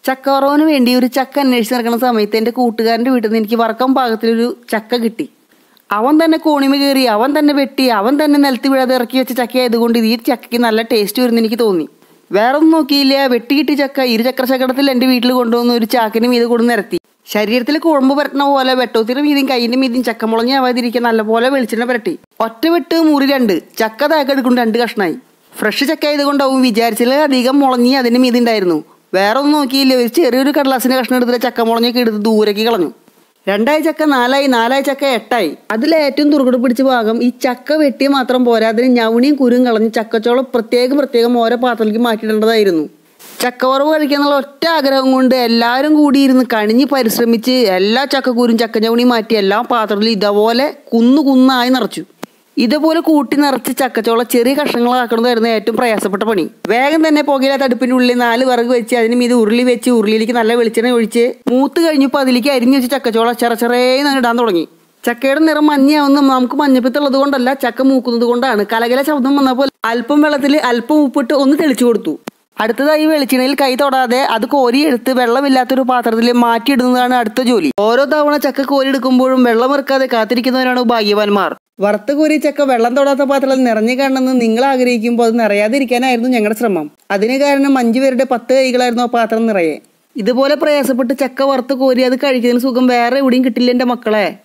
ചക്കവറവിന് വേണ്ടി ഒരു ചക്ക അന്വേഷിച്ച് നടക്കുന്ന സമയത്ത് എൻ്റെ കൂട്ടുകാരൻ്റെ വീട്ടിൽ നിന്ന് എനിക്ക് വറക്കാൻ പാകത്തിലൊരു ചക്ക കിട്ടി അവൻ തന്നെ കോണിമ കയറി അവൻ തന്നെ വെട്ടി അവൻ തന്നെ നിലത്ത് വീഴാതെ ഇറക്കി വെച്ച ചക്ക ആയതുകൊണ്ട് ഇത് ഈ ചക്കയ്ക്ക് നല്ല ടേസ്റ്റ് വരുമെന്ന് എനിക്ക് തോന്നി വേറെ ഒന്നും നോക്കിയില്ല വെട്ടി കിട്ടി ചക്ക ഇരു ചക്ര ചക്രത്തിൽ എൻ്റെ വീട്ടിൽ കൊണ്ടുവന്ന് ഒരു ചാക്കിന് മീത് കൊണ്ട് നിരത്തി ശരീരത്തിൽ കുഴമ്പ് പരട്ടണ പോലെ വെട്ടോത്തിന് മീതിയും കൈയിൻ്റെ മീതിയും ചക്കമുളഞ്ഞാവാതിരിക്കാൻ നല്ലപോലെ വെളിച്ചെണ്ണ പരട്ടി ഒറ്റ വെട്ട് മുറി രണ്ട് ചക്ക താക്കെടുക്കും രണ്ട് കഷ്ണായി ഫ്രഷ് ചക്ക ആയതുകൊണ്ടാവും വിചാരിച്ചാൽ അധികം മുളഞ്ഞി അതിൻ്റെ മീതുണ്ടായിരുന്നു വേറെ ഒന്നും നോക്കിയില്ല ഒരു ചെറിയൊരു കടലാസിൻ്റെ കഷ്ണം എടുത്തിട്ട് ചക്ക മുളഞ്ഞൊക്കെ എടുത്ത് ദൂരേക്ക് കളഞ്ഞു രണ്ടായി ചക്ക നാലായി നാലായി ചക്ക എട്ടായി അതിലെ ഏറ്റവും തുറകുട പിടിച്ച ഭാഗം ഈ ചക്ക വെട്ടി മാത്രം പോരാ അതിന് ഞവണിയും കുരും കളഞ്ഞ് ചക്കച്ചോളം പ്രത്യേകം പ്രത്യേകം ഓരോ പാത്രത്തിലേക്ക് മാറ്റിയിടേണ്ടതായിരുന്നു ചക്കവറവ് കഴിക്കാന്നുള്ള ഒറ്റ ആഗ്രഹം കൊണ്ട് എല്ലാവരും കൂടിയിരുന്ന് കണിഞ്ഞ് പരിശ്രമിച്ച് എല്ലാ ചക്കക്കൂരും ചക്കഞ്ഞവണിയും മാറ്റി എല്ലാ പാത്രത്തിലും ഇതേപോലെ കുന്നു കുന്നായി നിറച്ചു ഇതുപോലെ കൂട്ടി നിറച്ച് ചക്കച്ചോള ചെറിയ കഷ്ണങ്ങളാക്കുന്നതായിരുന്നു ഏറ്റവും പ്രയാസപ്പെട്ട പണി വേഗം തന്നെ പുകയിലെ തടുപ്പിൻ്റെ ഉള്ളിൽ നാല് വിറക് വെച്ച് അതിന് മീത് ഉരുളി വെച്ച് ഉരുളിയിലേക്ക് നല്ല വെളിച്ചെണ്ണ ഒഴിച്ച് മൂത്ത് കഴിഞ്ഞപ്പോൾ അതിലേക്ക് അരിഞ്ഞു വെച്ച് ചക്കച്ചോള ചെറ ചെറേന്ന് ഇടാൻ തുടങ്ങി ചക്കയുടെ നിറം മഞ്ഞയാവുന്ന നമുക്ക് മഞ്ഞപ്പിത്തുള്ളത് കൊണ്ടല്ല ചക്ക മൂക്കുന്നത് കൊണ്ടാണ് കലകല ശബ്ദം വന്നപ്പോൾ അല്പം വെള്ളത്തിൽ അല്പം ഉപ്പിട്ട് ഒന്ന് തെളിച്ചു കൊടുത്തു അടുത്തതായി വെളിച്ചെണ്ണയിൽ കൈ തൊടാതെ അത് കോരിയെടുത്ത് വെള്ളമില്ലാത്തൊരു പാത്രത്തിൽ മാറ്റിയിടുന്നതാണ് അടുത്ത ജോലി ഓരോ തവണ ചക്ക കോരിയെടുക്കുമ്പോഴും വെള്ളം ഇറക്കാതെ കാത്തിരിക്കുന്നവരാണ് ഭാഗ്യവാന്മാർ വറുത്ത കോരി ചക്ക വെള്ളം തൊടാത്ത പാത്രത്തിൽ നിറഞ്ഞു കാണണമെന്ന് നിങ്ങൾ ആഗ്രഹിക്കുമ്പോൾ അത് നിറയാതിരിക്കാനായിരുന്നു ഞങ്ങളുടെ ശ്രമം അതിന് കാരണം അഞ്ചു പേരുടെ പത്ത് കൈകളായിരുന്നു ആ പാത്രം നിറയെ ഇതുപോലെ പ്രയാസപ്പെട്ട് ചക്ക വറുത്ത് കോരി അത് കഴിക്കുന്നതിന് സുഖം വേറെ എവിടെയും കിട്ടില്ല എൻ്റെ മക്കളെ